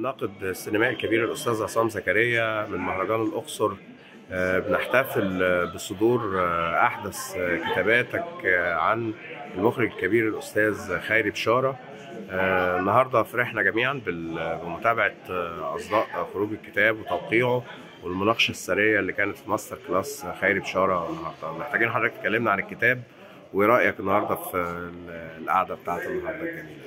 الناقد السينمائي الكبير الاستاذ عصام زكريا من مهرجان الاقصر آه، بنحتفل آه، بصدور آه، احدث آه، كتاباتك آه، عن المخرج الكبير الاستاذ خيري بشاره آه، النهارده فرحنا جميعا بال- بمتابعه آه، اصداء خروج الكتاب وتوقيعه والمناقشه السريه اللي كانت في ماستر كلاس خيري بشاره النهارده محتاجين حضرتك تكلمنا عن الكتاب وايه رايك النهارده في ال- القعده بتاعت النهارده الجميله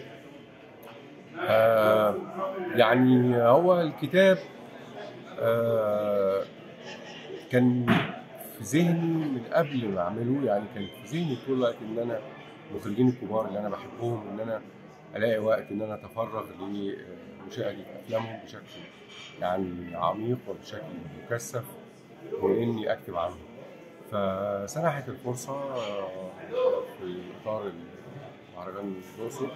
آه يعني هو الكتاب آه كان في ذهني من قبل ما اعمله يعني كان في ذهني طول الوقت ان انا المخرجين الكبار اللي انا بحبهم ان انا الاقي وقت ان انا اتفرغ لمشاهده افلامهم بشكل يعني عميق وبشكل مكثف واني اكتب عنهم فسنحت الفرصه آه، في اطار مهرجان الاقصر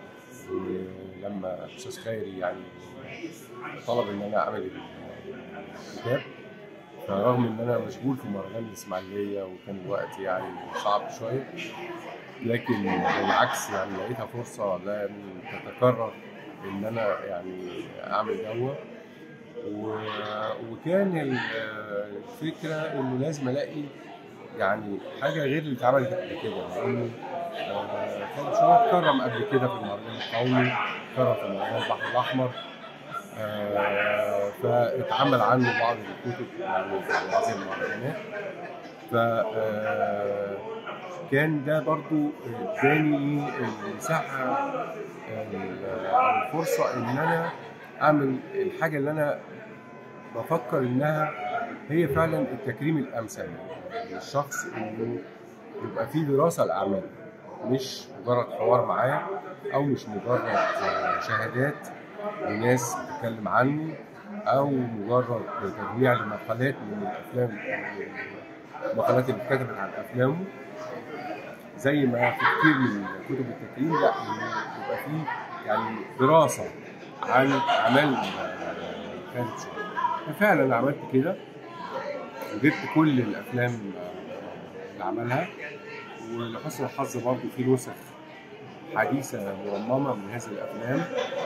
ولما الاستاذ خيري يعني طلب ان انا اعمل الكتاب فرغم ان انا مشغول في مهرجان الاسماعيليه وكان الوقت يعني صعب شويه لكن بالعكس يعني لقيتها فرصه لن تتكرر ان انا يعني اعمل دوه و- وكان ال- الفكره انه لازم الاقي يعني حاجه غير اللي اتعملت قبل كده لانه آه، كان شويه اتكرم قبل كده في المهرجان القومي اتكرم في مهرجان البحر الاحمر آه، فاتعمل عنه بعض الكتب يعني في هذه المهرجانات ف آه، كان ده برضو اداني المساحه آه، او الفرصه ان انا اعمل الحاجه اللي انا بفكر انها هي فعلا التكريم الامثل للشخص انه يبقى في دراسه لاعماله مش مجرد حوار معاه او مش مجرد آه، شهادات لناس بتتكلم عنه او مجرد تجميع لمقالات من الافلام المقالات اللي اتكتبت عن افلامه زي ما في كتير من كتب التكريم لا إنه يبقى في يعني دراسه عن اعمال آه، خالد شوقي ففعلا عملت كده وجبت كل الافلام آه، اللي عملها ولحسن الحظ برضه في نسخ حديثه مرممه من هذه الافلام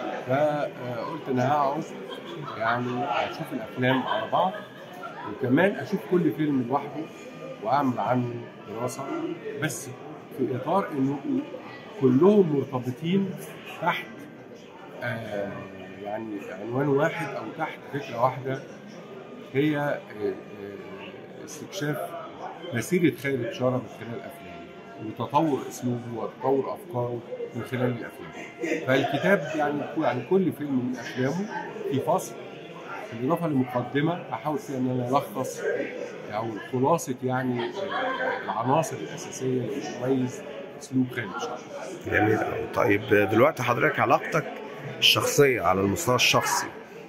فقلت انا هقعد يعني اشوف الافلام على بعض وكمان اشوف كل فيلم لوحده واعمل عنه دراسه بس في اطار انه كلهم مرتبطين تحت آه يعني عنوان واحد او تحت فكره واحده هي آه، آه، استكشاف مسيره خالد بشاره من خلال افلامه وتطور اسلوبه وتطور افكاره من خلال الافلام فالكتاب يعني يعني كل فيلم من افلامه في فصل بالاضافه لمقدمه احاول فيها ان انا الخص او خلاصه يعني آه، العناصر الاساسيه اللي بتميز اسلوب خالد بشاره جميل أوي. طيب دلوقتي حضرتك علاقتك الشخصية على المستوى الشخصي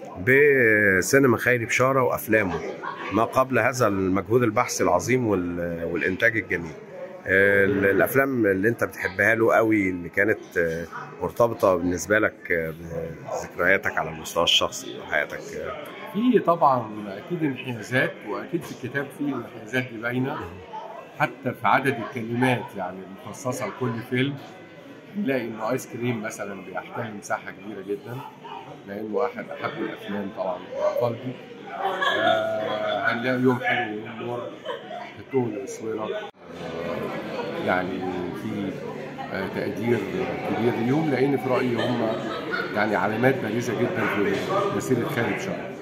بسينما خيري بشارة وأفلامه ما قبل هذا المجهود البحثي العظيم وال- والإنتاج الجميل آه، ال- الأفلام اللي أنت بتحبها له قوي اللي كانت آه، مرتبطة بالنسبة لك آه، بذكرياتك على المستوى الشخصي وحياتك آه، في طبعا اكيد انحيازات واكيد في الكتاب في الانحيازات دي باينه حتى في عدد الكلمات يعني المخصصه لكل فيلم نلاقي انه ايس كريم مثلا بيحتل مساحه كبيره جدا لانه احد احب الافلام طبعا إلى قلبي آه هنلاقي يوم حلو ويوم نور الطول الاسوره آه يعني في آه تقدير كبير ليهم لان في رايي هم يعني علامات بارزه جدا في مسيره خالد شهر